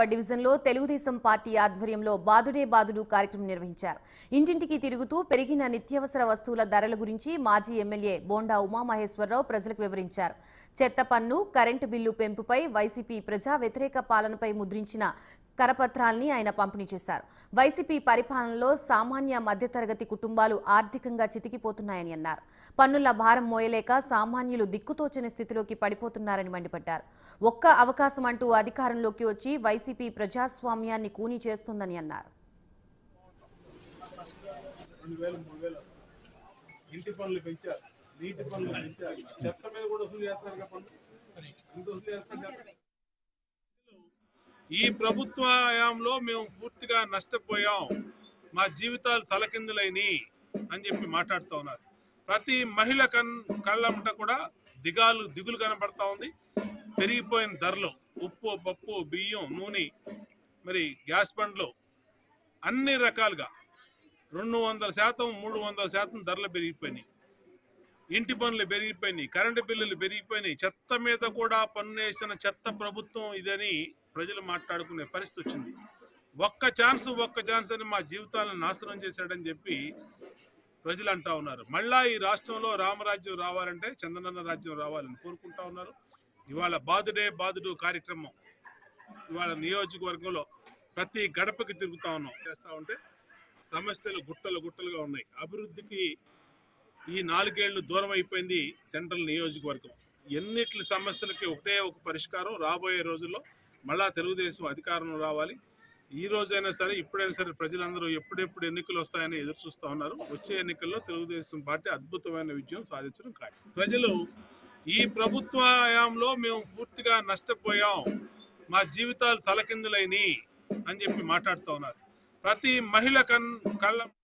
డివిజన్లో తెలుగుదేశం పార్టీ ఆధ్వర్యంలో బాదుడే బాదుడు కార్యక్రమం నిర్వహించారు ఇంటింటికి తిరుగుతూ పెరిగిన నిత్యావసర వస్తువుల ధరల గురించి మాజీ ఎమ్మెల్యే బోండా ఉమామహేశ్వరరావు ప్రజలకు వివరించారు చెత్త పన్ను కరెంటు బిల్లు పెంపుపై వైసీపీ ప్రజా వ్యతిరేక పాలనపై ముద్రించిన కరపత్రాల్ని ఆయన పంపిణీ చేశారు వైసీపీ పరిపాలనలో సామాన్య మధ్యతరగతి కుటుంబాలు ఆర్థికంగా చితికిపోతున్నాయని అన్నారు పన్నుల భారం మోయలేక సామాన్యులు దిక్కుతోచని స్థితిలోకి పడిపోతున్నారని మండిపడ్డారు ఒక్క అవకాశం అంటూ అధికారంలోకి వచ్చి వైసీపీ ప్రజాస్వామ్యాన్ని కూనీ చేస్తుందని అన్నారు రెండు వేలు మూడు వేలు వస్తాయి. ఇంటి పనులు పెంచారు నీటి పనులు పెంచారు చెత్త మీద కూడా వసూలు చేస్తారు కదా పన్ను ఎంత వసూలు చేస్తారు చెప్పండి. ఈ ప్రభుత్వ హయాంలో మేము పూర్తిగా నష్టపోయాం మా జీవితాలు తలకిందులైనవి అని చెప్పి మాట్లాడుతూ ఉన్నారు ప్రతి మహిళ కన్ కళ్ళంట కూడా దిగాలు దిగులు కనబడతా ఉంది పెరిగిపోయిన ధరలు ఉప్పు పప్పు బియ్యం నూనె మరి గ్యాస్ బండ్లు అన్ని రకాలుగా రెండు వందల శాతం మూడు వందల శాతం ధరలు పెరిగిపోయినాయి ఇంటి పనులు పెరిగిపోయినాయి కరెంటు బిల్లులు పెరిగిపోయినాయి చెత్త మీద కూడా పన్ను వేసిన చెత్త ప్రభుత్వం ఇదని ప్రజలు మాట్లాడుకునే పరిస్థితి వచ్చింది ఒక్క ఛాన్స్ ఒక్క ఛాన్స్ అని మా జీవితాలను నాశనం చేశాడని చెప్పి ప్రజలు అంటా ఉన్నారు మళ్ళా ఈ రాష్ట్రంలో రామరాజ్యం రావాలంటే చందనన్న రాజ్యం రావాలని కోరుకుంటా ఉన్నారు ఇవాళ బాదుడే బాదుడు కార్యక్రమం ఇవాళ నియోజకవర్గంలో ప్రతి గడపకి తిరుగుతా ఉన్నాం చేస్తా ఉంటే సమస్యలు గుట్టలు గుట్టలుగా ఉన్నాయి అభివృద్ధికి ఈ నాలుగేళ్లు దూరం అయిపోయింది సెంట్రల్ నియోజకవర్గం ఎన్నిట్ల సమస్యలకి ఒకటే ఒక పరిష్కారం రాబోయే రోజుల్లో మళ్ళా తెలుగుదేశం అధికారంలో రావాలి ఈ రోజైనా సరే ఇప్పుడైనా సరే ప్రజలందరూ ఎప్పుడెప్పుడు ఎన్నికలు వస్తాయని ఎదురు చూస్తూ ఉన్నారు వచ్చే ఎన్నికల్లో తెలుగుదేశం పార్టీ అద్భుతమైన విజయం సాధించడం ఖాయం ప్రజలు ఈ ప్రభుత్వ హయాంలో మేము పూర్తిగా నష్టపోయాం మా జీవితాలు తలకిందులైనవి అని చెప్పి మాట్లాడుతూ ఉన్నారు ప్రతి మహిళ కన్ కళ్ళ